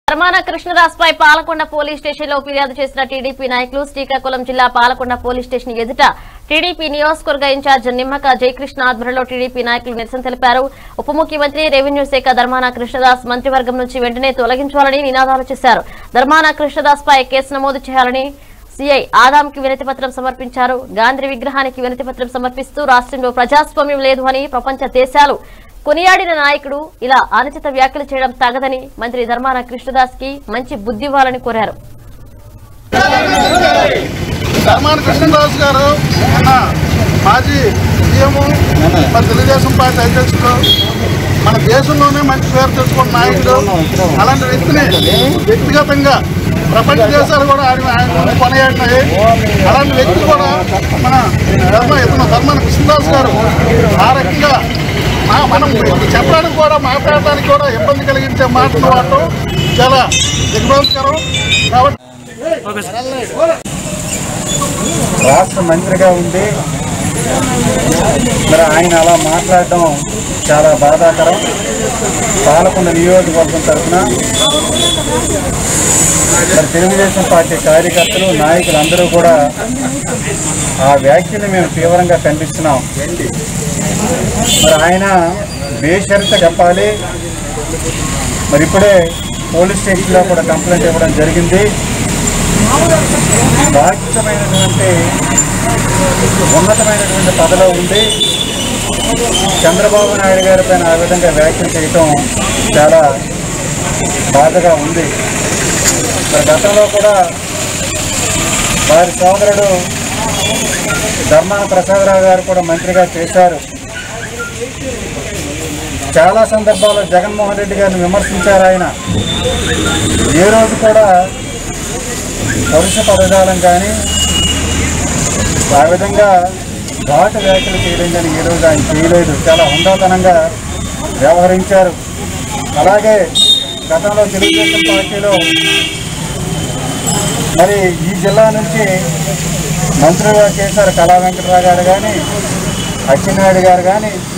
ధర్మాన కృష్ణదాస్పై Palakonda police station లో ఫిర్యాదు చేసిన టీడీపీ నాయకులు శ్రీకాకుళం జిల్లా పాలకొండ పోలీస్ స్టేషన్ ఎదుట టీడీపీ నియోజకవర్గ ఇన్ఛార్జ్ నిమ్మక జయకృష్ణ ఆధ్వర్యంలో టీడీపీ నాయకులు నిరసన తెలిపారు ఉప ముఖ్యమంత్రి రెవెన్యూ శాఖ ధర్మాన కృష్ణదాస్ మంత్రివర్గం నుంచి వెంటనే తొలగించాలని నినాదాలు చేశారు ధర్మాన కృష్ణదాస్ పై కేసు నమోదు చేయాలని సిఐ ఆదాంకి వినతి పత్రం సమర్పించారు గాంధీ విగ్రహానికి వినతి పత్రం సమర్పిస్తూ రాష్ట్రంలో ప్రజాస్వామ్యం లేదు అని ప్రపంచ దేశాలు కొనియాడిన నాయకుడు ఇలా అనుచిత వ్యాఖ్యలు చేయడం తగదని మంత్రి ధర్మాన కృష్ణదాస్ కి మంచి బుద్ధి ఇవ్వాలని కోరారు ధర్మాన కృష్ణదాస్ గారు మన మాజీ సీఎం మన తెలుగుదేశం పార్టీ అధ్యక్షుడు మన దేశంలోనే మంచి పేరు తెచ్చుకున్న నాయకుడు అలాంటి వ్యక్తిని వ్యక్తిగతంగా ప్రపంచ దేశాలు కూడా ఆయన ఆయన కొనయాడినాయి అలాంటి వ్యక్తి కూడా మన ధర్మ ఇతను ధర్మాన కృష్ణదాస్ గారు ఆ రకంగా మా- మనం చెప్పడానికి కూడా మాట్లాడడానికి కూడా ఇబ్బంది కలిగించే మాటలు వాడటం చాలా దిగ్భ్రాంతికరం కాబట్టి రాష్ట్ర మంత్రిగా ఉండి మరి ఆయన అలా మాట్లాడడం చాలా బాధాకరం పాలకొండ నియోజకవర్గం తరఫున మరి తెలుగుదేశం పార్టీ కార్యకర్తలు నాయకులు అందరూ కూడా ఆ వ్యాఖ్యని మేము తీవ్రంగా ఖండిస్తున్నాం మరి ఆయన బేషరత చెప్పాలి మరి ఇప్పుడే పోలీస్ స్టేషన్లో కూడా కంప్లైంట్ ఇవ్వడం జరిగింది బాధ్యతమైనటువంటి ఉన్నతమైనటువంటి పదలో ఉండి చంద్రబాబు నాయుడు గారి పైన ఆ విధంగా వ్యాఖ్యలు చేయటం చాలా బాధగా ఉంది మరి గతంలో కూడా వారి సోదరుడు ధర్మాన ప్రసాదరావు గారు కూడా మంత్రిగా చేశారు చాలా సందర్భాల్లో జగన్మోహన్ రెడ్డి గారిని విమర్శించారు ఆయన ఏ రోజు కూడా పరుష పదజాలం కానీ ఆ విధంగా ఘాటు వ్యాఖ్యలు చేయడం కానీ ఈ రోజు ఆయన చేయలేదు చాలా హుందాతనంగా వ్యవహరించారు అలాగే గతంలో తెలుగుదేశం పార్టీలో మరి ఈ జిల్లా నుంచి మంత్రులుగా చేశారు కళా వెంకటరావు గారు కానీ అచ్చెన్నాయుడు గారు కానీ